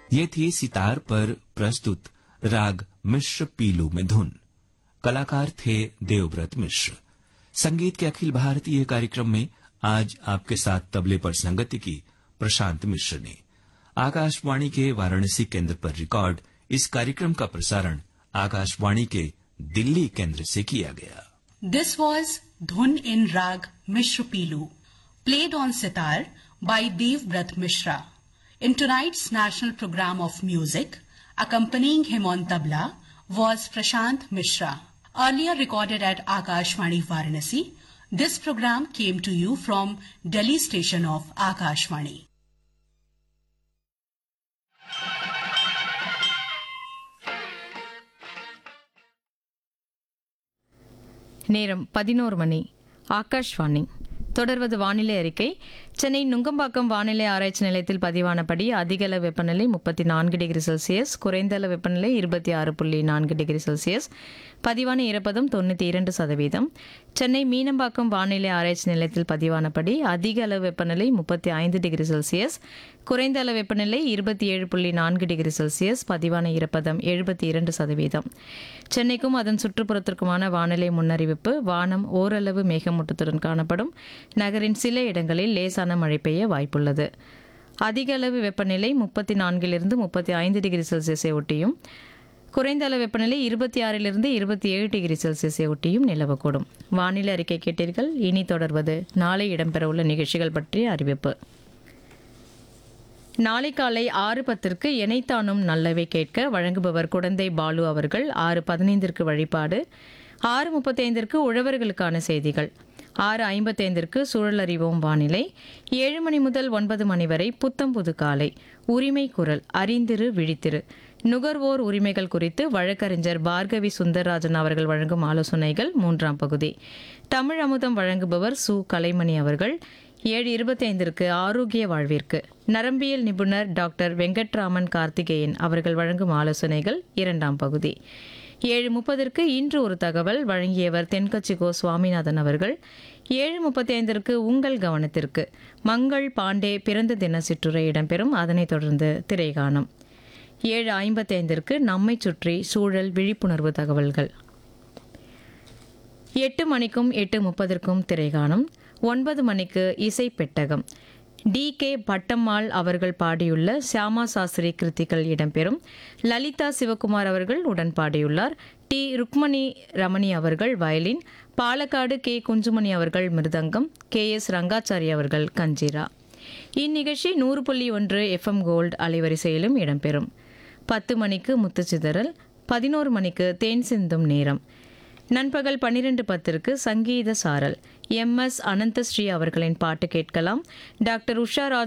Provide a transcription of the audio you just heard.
ये थी सितार पर प्रस्तुत राग मिश्र पीलू में धुन कलाकार थे देवव्रत मिश्र संगीत के अखिल भारतीय कार्यक्रम में आज आपके साथ तबले पर संगति की प्रशांत मिश्र ने आकाशवाणी के वाराणसी केंद्र पर रिकॉर्ड इस कार्यक्रम का प्रसारण आकाशवाणी के दिल्ली केंद्र से किया गया This was Dhun in Rag Mishra Pilu, played on sitar by Dev Brat Mishra. In tonight's national program of music, accompanying him on tabla was Prashant Mishra. Earlier recorded at Akashvani Varanasi, this program came to you from Delhi station of Akashvani. நேரம் பதினோரு மணி ஆகாஷ்வாணி தொடர்வது வானிலை அறிக்கை சென்னை நுங்கம்பாக்கம் வானிலை ஆராய்ச்சி நிலையத்தில் பதிவானபடி அதிகள வெப்பநிலை முப்பத்தி நான்கு டிகிரி செல்சியஸ் குறைந்தள வெப்பநிலை இருபத்தி ஆறு புள்ளி நான்கு டிகிரி செல்சியஸ் பதிவான ஈரப்பதம் தொண்ணூற்றி இரண்டு சதவீதம் சென்னை மீனம்பாக்கம் வானிலை ஆராய்ச்சி நிலையத்தில் பதிவானபடி அதிக அளவு வெப்பநிலை முப்பத்தி ஐந்து டிகிரி செல்சியஸ் குறைந்த அளவு வெப்பநிலை இருபத்தி ஏழு புள்ளி நான்கு டிகிரி செல்சியஸ் பதிவான ஈரப்பதம் எழுபத்தி இரண்டு சதவீதம் சென்னைக்கும் அதன் சுற்றுப்புறத்திற்குமான வானிலை முன்னறிவிப்பு வானம் ஓரளவு மேகமூட்டத்துடன் காணப்படும் நகரின் சில இடங்களில் லேசான மழை பெய்ய வாய்ப்புள்ளது அதிக அளவு வெப்பநிலை முப்பத்தி நான்கிலிருந்து முப்பத்தி ஐந்து டிகிரி செல்சியஸை ஒட்டியும் குறைந்த அளவு வெப்பநிலை இருபத்தி ஆறிலிருந்து இருபத்தி ஏழு டிகிரி செல்சியஸை ஒட்டியும் நிலவக்கூடும் வானிலை அறிக்கை கேட்டீர்கள் இனி தொடர்வது நாளை இடம்பெறவுள்ள நிகழ்ச்சிகள் பற்றிய அறிவிப்பு நாளை காலை ஆறு பத்திற்கு எனைத்தானும் நல்லவை கேட்க வழங்குபவர் குடந்தை பாலு அவர்கள் ஆறு பதினைந்திற்கு வழிபாடு ஆறு முப்பத்தைந்திற்கு உழவர்களுக்கான செய்திகள் ஆறு ஐம்பத்தைந்திற்கு சூழல் அறிவோம் வானிலை ஏழு மணி முதல் ஒன்பது மணி வரை புத்தம் புது காலை உரிமை குரல் அறிந்திரு விழித்திரு நுகர்வோர் உரிமைகள் குறித்து வழக்கறிஞர் பார்கவி சுந்தரராஜன் அவர்கள் வழங்கும் ஆலோசனைகள் மூன்றாம் பகுதி தமிழ் அமுதம் வழங்குபவர் சு கலைமணி அவர்கள் ஏழு இருபத்தைந்திற்கு ஆரோக்கிய வாழ்விற்கு நரம்பியல் நிபுணர் டாக்டர் வெங்கட்ராமன் கார்த்திகேயன் அவர்கள் வழங்கும் ஆலோசனைகள் இரண்டாம் பகுதி ஏழு முப்பதற்கு இன்று ஒரு தகவல் வழங்கியவர் தென்கட்சி கோ சுவாமிநாதன் அவர்கள் ஏழு முப்பத்தி ஐந்திற்கு உங்கள் கவனத்திற்கு மங்கள் பாண்டே பிறந்த தின சிற்றுரை இடம்பெறும் அதனைத் தொடர்ந்து திரைகாணம் ஏழு ஐம்பத்தைந்திற்கு நம்மை சுற்றி சூழல் விழிப்புணர்வு தகவல்கள் எட்டு மணிக்கும் எட்டு முப்பதற்கும் திரைகாணும் ஒன்பது மணிக்கு இசை பெட்டகம் டி கே பட்டம்மாள் அவர்கள் பாடியுள்ள சியாமா சாஸ்திரி கிருத்திகள் இடம்பெறும் லலிதா சிவகுமார் அவர்கள் உடன் பாடியுள்ளார் டி ருக்மணி ரமணி அவர்கள் வயலின் பாலக்காடு கே குஞ்சுமணி அவர்கள் மிருதங்கம் கே எஸ் ரங்காச்சாரி அவர்கள் கஞ்சிரா இந்நிகழ்ச்சி நூறு புள்ளி ஒன்று எஃப்எம் கோல்டு அலைவரிசையிலும் இடம்பெறும் பத்து மணிக்கு முத்துச்சிதறல் பதினோரு மணிக்கு தேன் சிந்தும் நேரம் நண்பகல் பன்னிரண்டு பத்திற்கு சங்கீத சாரல் எம் எஸ் அனந்தஸ்ரீ அவர்களின் பாட்டு கேட்கலாம் டாக்டர் உஷா ராஜ்